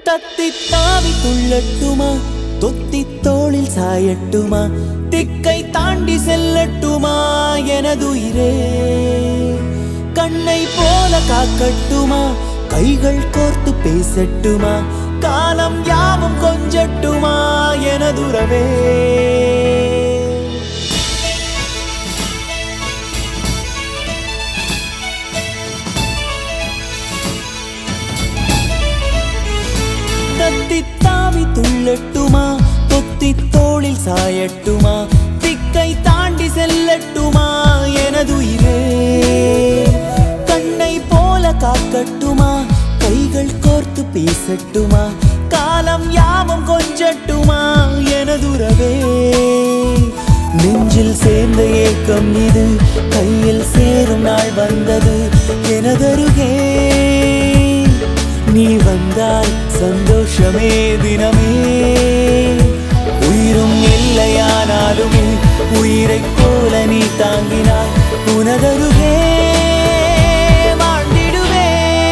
தத்தி தாவி துள்ளட்டுமா தொத்தி தோளில் சாயட்டுமா திக்கை தாண்டி செல்லட்டுமா எனதுயிரே கண்ணை போல காக்கட்டுமா கைகள் கோர்த்து பேசட்டுமா காலம் யாவும் கொஞ்சட்டுமா எனதுறவே தத்தி தாவி துள்ளட்டுமா தொத்தி தோளில் சாயட்டுமா திக்கை தாண்டி செல்லட்டுமா எனதுயிரே கண்ணை போல காக்கட்டுமா கைகள் கோர்த்து பேசட்டுமா காலம் யாவும் கொஞ்சட்டுமா எனதுறவே நெஞ்சில் சேர்ந்த ஏக்கம் இது கையில் சேரும் நாள் வந்தது எனதருகே நீ வந்தால் சந்தோஷமே தினமே உயிரும் இல்லையானாலுமே உயிரைப் போல நீ தாங்கினாய் உனதருகே வாழ்ந்திடுவே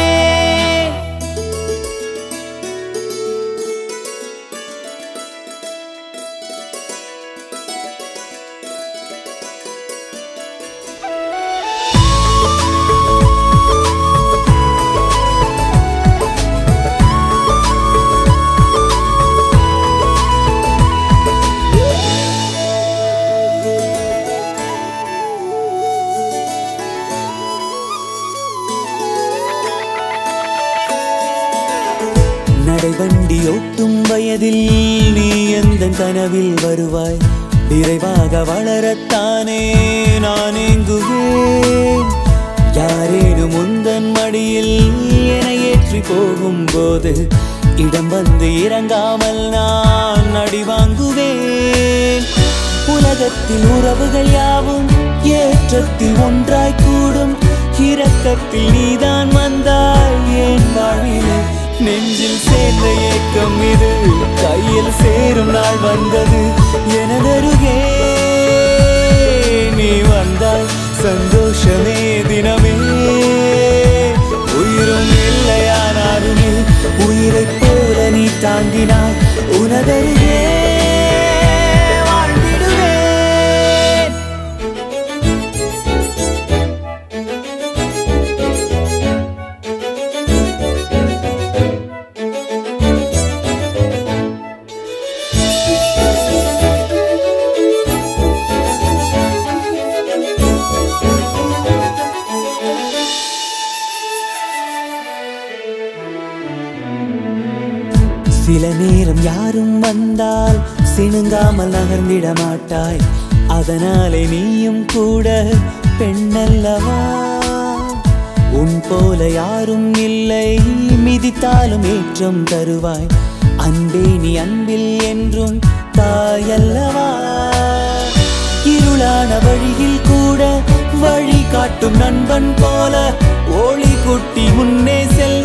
நடைவண்டி ஓட்டும் வயதில் நீ எந்த கனவில் வருவாய் விரைவாக வளரத்தானே நான் ஏங்குவேன் யாரேனும் உந்தன் மடியில் என ஏற்றி போகும்போது இடம் வந்து இறங்காமல் நான் அடி வாங்குவேன் உலகத்தில் உறவுகள் யாவும் ஏற்றத்தில் ஒன்றாய் கூடும் இரக்கத்தில் நீதான் வந்தாய் ஏன் வாழ்விலே நெஞ்சில் சேர்ந்த ஏக்கம் இது கையில் சேரும் நாள் வந்தது எனதருகே நீ வந்தாய் சந்தோஷமே தினமே உயிரும் இல்லையானாலுமே உயிரைப் போல நீ தாங்கினாய் உனதருகே வாழ்ந்திடுவேன் சில நேரம் யாரும் வந்தால் சிணுங்காமல் நகர்ந்திட மாட்டாய் அதனாலே நீயும் கூட பெண்ணல்லவா உன் போல யாரும் இல்லை மிதித்தாலும் ஏற்றம் தருவாய் அன்பே நீ அன்பில் என்றும் தாயல்லவா இருளான வழியில் கூட வழி காட்டும் நண்பன் போல ஒளி குட்டி முன்னே செல்ல